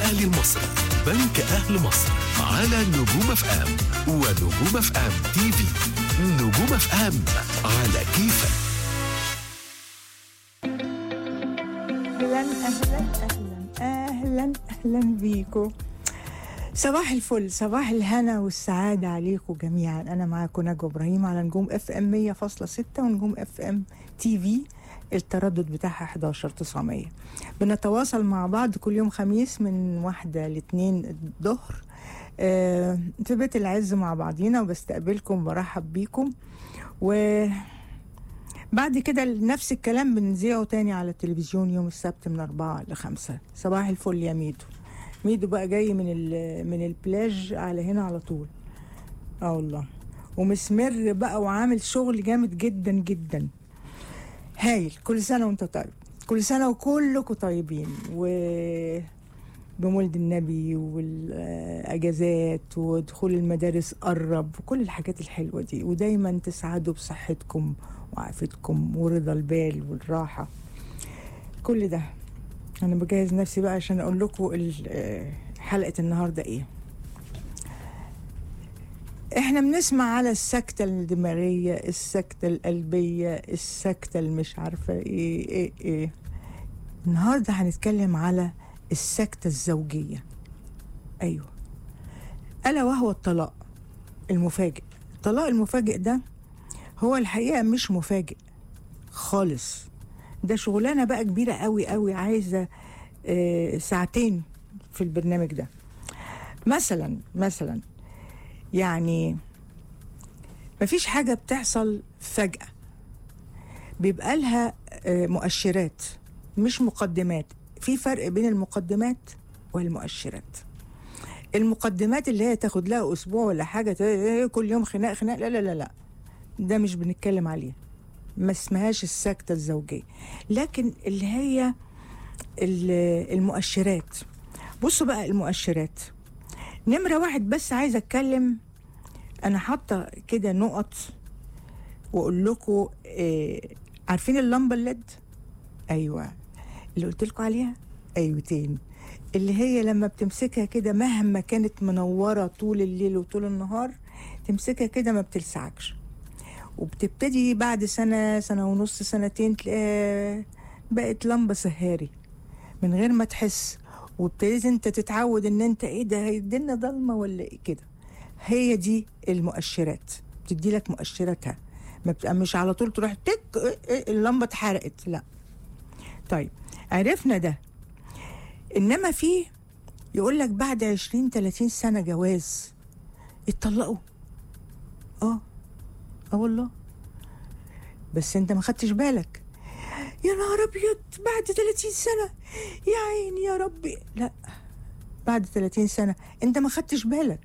الأهلي المصري بنك أهل مصر على نجوم اف ام ونجوم اف ام تي في نجوم اف ام على كيفك اهلا اهلا اهلا اهلا اهلا بيكم صباح الفل صباح الهنا والسعادة عليكم جميعا أنا معاكم نجوى إبراهيم على نجوم اف ام 100.6 ونجوم اف ام تي في التردد بتاعها 11900 بنتواصل مع بعض كل يوم خميس من واحدة لاتنين الظهر آه، في بيت العز مع بعضينا وبستقبلكم برحب بيكم و بعد كده نفس الكلام بنذيعه تاني على التلفزيون يوم السبت من أربعة لخمسة صباح الفل يا ميدو ميدو بقى جاي من ال- من البلاج على هنا على طول اه والله ومسمر بقى وعامل شغل جامد جدا جدا هايل كل سنة وانت طيب كل سنة وكلكم طيبين و بمولد النبي والأجازات ودخول المدارس قرب وكل الحاجات الحلوة دي ودايما تسعدوا بصحتكم وعافيتكم ورضا البال والراحة كل ده أنا بجهز نفسي بقى عشان أقول لكم ال- آه، حلقة النهاردة إيه احنا بنسمع على السكتة الدماغية السكتة القلبية السكتة المش عارفة ايه ايه ايه النهاردة هنتكلم على السكتة الزوجية ايوه ألا وهو الطلاق المفاجئ الطلاق المفاجئ ده هو الحقيقة مش مفاجئ خالص ده شغلانة بقى كبيرة قوي قوي عايزة آه، ساعتين في البرنامج ده مثلا مثلا يعني مفيش حاجة بتحصل فجأة بيبقى لها آه، مؤشرات مش مقدمات في فرق بين المقدمات والمؤشرات المقدمات اللي هي تاخد لها اسبوع ولا حاجه ت- كل يوم خناق خناق لا لا لا لا ده مش بنتكلم عليه ما اسمهاش السكتة الزوجية لكن اللي هي ال- المؤشرات بصوا بقى المؤشرات نمرة واحد بس عايزة اتكلم انا حاطة كده نقط واقول لكم إيه عارفين اللمبة الليد ايوه اللي قلت لكم عليها ايوتين اللي هي لما بتمسكها كده مهما كانت منورة طول الليل وطول النهار تمسكها كده ما بتلسعكش وبتبتدي بعد سنة سنة ونص سنتين تلاقيها بقت لمبة سهاري من غير ما تحس وابتديت انت تتعود ان انت ايه ده هي الدنيا ضلمة ولا ايه كده هي دي المؤشرات بتدي لك مؤشراتها ما بتبقى مش على طول تروح تك إيه إيه اللمبة اتحرقت لا طيب عرفنا ده انما في يقول لك بعد 20 30 سنة جواز اتطلقوا اه اه والله بس انت ما خدتش بالك يا نهار ابيض بعد 30 سنه يا عيني يا ربي لا بعد 30 سنه انت ما خدتش بالك